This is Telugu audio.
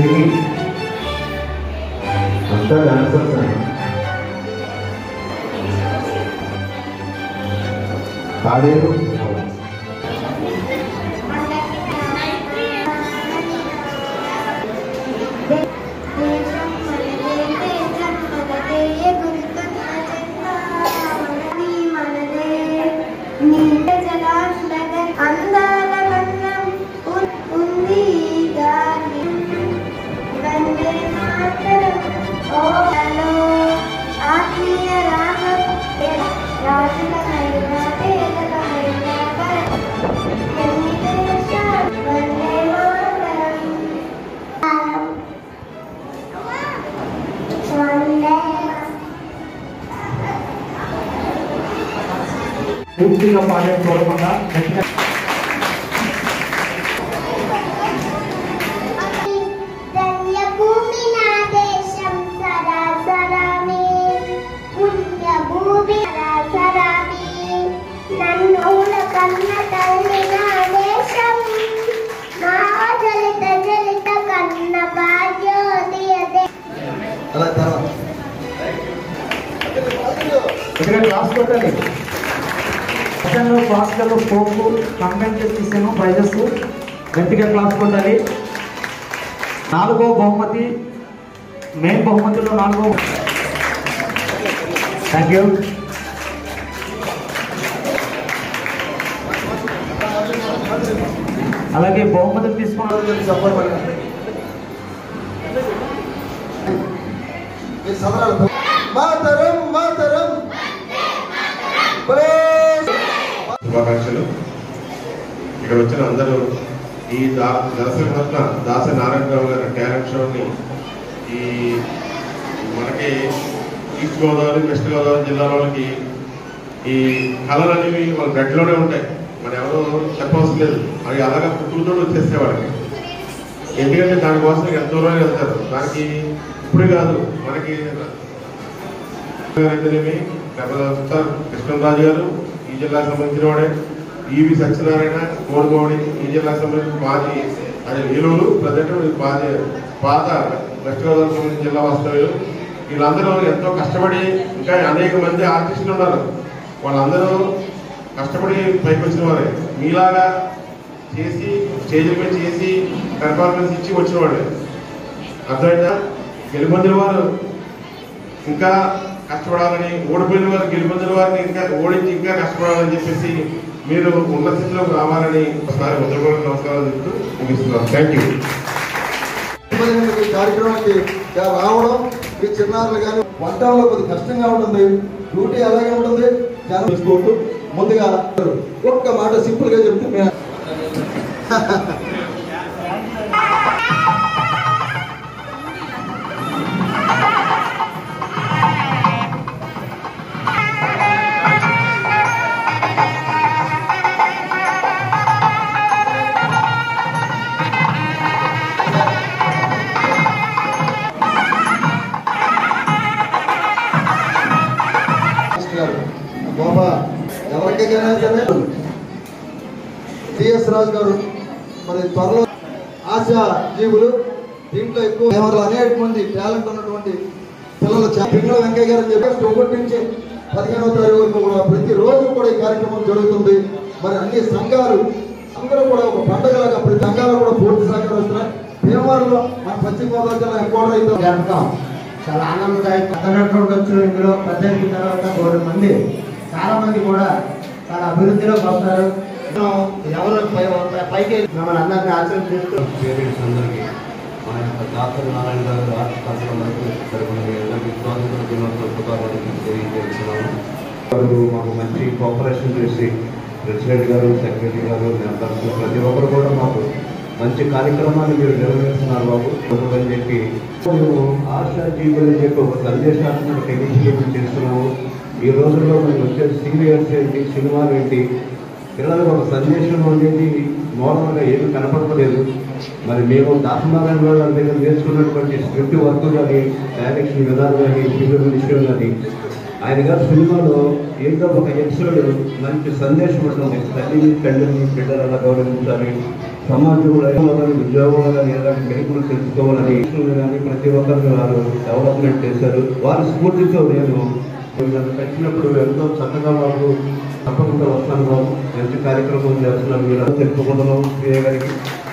సింగింగ్ అంతా డాన్సర్స్ అండి తాడేరు అందాల వర్ణం ఉ- ఉంది గాలి వందే మాతరం ఓ హలో ఆత్మీయ రాగం రాజులమైన పేదలమైన ఎన్ని దేశాలు వందే మాతరం వందే పూర్తిగా పాడే చూడకుండా గట్టిగా ధన్యభూమి నా దేశం సదా సరామి పుణ్యభూమి సదా సరామి నన్ను కన్న తల్లి నా దేశం మా జలిత జలిత కన్న భాగ్యోదయదే అలా తర్వాత ఇక్కడ క్లాస్ కొట్టాలి సెకండ్లో క్లాసికల్ ఫోక్ కంబైన్ చేసేసాను ప్రైజెస్ గట్టిగా క్లాస్ కొట్టాలి నాలుగో బహుమతి మెయిన్ బహుమతిలో నాలుగో థ్యాంక్ యూ అలాగే బహుమతులు తీసుకున్న సపోర్ట్ పడండి మీరు సమరాలు మాతరం మాతరం శుభాకాంక్షలు ఇక్కడ వచ్చిన అందరూ ఈ దా దర్శనరత్న దాస నారాయణరావు గారి టాలెంట్ షోని ఈ మనకి ఈస్ట్ గోదావరి వెస్ట్ గోదావరి జిల్లాల వాళ్ళకి ఈ కళలు అనేవి వాళ్ళ గడ్డిలోనే ఉంటాయి మన ఎవరు చెప్పవలసిన లేదు అవి అలాగా పుట్టుకతో వచ్చేస్తే వాళ్ళకి ఎందుకంటే దానికోసం ఎంతో దూరం వెళ్తారు దానికి ఇప్పుడు కాదు మనకి అయితేనేమి సార్ కృష్ణరాజు గారు ఈ జిల్లాకు సంబంధించిన వాడే ఈవి సత్యనారాయణ కోరుకోవడి ఈ జిల్లాకు సంబంధించిన మాజీ అదే ఏలూరు ప్రజెంట్ మాజీ పాత వెస్ట్ గోదావరి సంబంధించిన జిల్లా వాస్తవ్యులు వీళ్ళందరూ ఎంతో కష్టపడి ఇంకా అనేక మంది ఆర్టిస్టులు ఉన్నారు వాళ్ళందరూ కష్టపడి పైకి వచ్చిన వారే మీలాగా చేసి స్టేజ్ల మీద చేసి పెర్ఫార్మెన్స్ ఇచ్చి వచ్చిన వాళ్ళే అర్థమైందా గెలుపొందిన వారు ఇంకా కష్టపడాలని ఓడిపోయిన వారు గెలుపొందిన వారిని ఇంకా ఓడించి ఇంకా కష్టపడాలని చెప్పేసి మీరు ఉన్నత స్థితిలోకి రావాలని ఒకసారి ఉద్యోగులకు నమస్కారాలు చెప్తూ ముగిస్తున్నాను థ్యాంక్ యూ ఈ కార్యక్రమానికి ఇలా రావడం మీ చిన్నారులు కానీ వంటల్లో కొద్ది కష్టంగా ఉంటుంది డ్యూటీ అలాగే ఉంటుంది చాలా చూసుకుంటూ ముందుగా ఒక్క మాట సింపుల్ గా చెప్తే మే- మాస్టర్ గారు బాబా ఎవరికైనా సరే టిఎస్ రాజు గారు మరి త్వరలో ఆశా జీవులు దీంట్లో ఎక్కువ ఎవరు అనేక మంది టాలెంట్ ఉన్నటువంటి పిల్లలు చా- పింగళ వెంకయ్య గారు అని చెప్పి ఒకటి నుంచి పదిహేనవ తారీఖు వరకు కూడా ప్రతి రోజు కూడా ఈ కార్యక్రమం జరుగుతుంది మరి అన్ని సంఘాలు అందరూ కూడా ఒక పండగలాగా ప్రతి సంఘాలు కూడా పూర్తి సహకరిస్తున్నాయి భీమవరంలో మన పశ్చిమ గోదావరి జిల్లా ఎక్కువ రైతు జరపడం చాలా ఆనందదాయకం అర్థనటువంటి వచ్చిన ఇందులో పెద్ద ఎదిగిన తర్వాత కోటి మంది చాలా మంది కూడా చాలా అభివృద్ధిలోకి వస్తారు ఎవరు పై- పైకి మమ్మల్ని అందరినీ ఆచరిస్తూ పేరెంట్స్ అందరికీ మా యొక్క డాక్టర్ నారాయణ గారు ఆర్ట్ కాన్సల్ మనకు తరపున మీ అందరికీ స్వాతంత్ర దినోత్సవ శుభాకాంక్షలు తెలియజేస్తున్నాము వారు మాకు మంచి కోఆపరేషన్ చేసి ప్రెసిడెంట్ గారు సెక్రటరీ గారు మెంబర్స్ ప్రతి ఒక్కరు కూడా మాకు మంచి కార్యక్రమాన్ని మీరు నిర్వహిస్తున్నారు బాబు అని చెప్పి మేము ఆశా జీవులు అని చెప్పి ఒక సందేశాత్మక ఇనిషియేటివ్ చేస్తున్నాము ఈ రోజుల్లో మేము వచ్చే సీరియల్స్ ఏంటి సినిమాలు ఏంటి పిల్లలకు ఒక సందేశం అనేది మోడల్గా ఏమీ కనపడలేదు మరి మేము దాసనారాయణ గారి దగ్గర నేర్చుకున్నటువంటి స్క్రిప్ట్ వర్క్ కానీ డైరెక్షన్ విధానం కానీ ఫిల్మ్ విషయం కానీ ఆయన గారి సినిమాలో ఏదో ఒక ఎపిసోడ్ మంచి సందేశం ఉంటుంది తల్లిని తండ్రిని బిడ్డలు ఎలా గౌరవించాలి సమాజంలో కానీ ఉద్యోగంలో కానీ ఎలాంటి మెరుగులు తెలుసుకోవాలని విషయంలో కానీ ప్రతి ఒక్కరిని వారు డెవలప్మెంట్ చేశారు వారి స్ఫూర్తితో నేను నన్ను కలిసినప్పుడు ఎంతో చక్కగా మాకు తప్పకుండా వస్తాను బాబు మంచి కార్యక్రమం చేస్తున్నాను మీరు తెలుపుకుంటున్నాం ప్రియ గారికి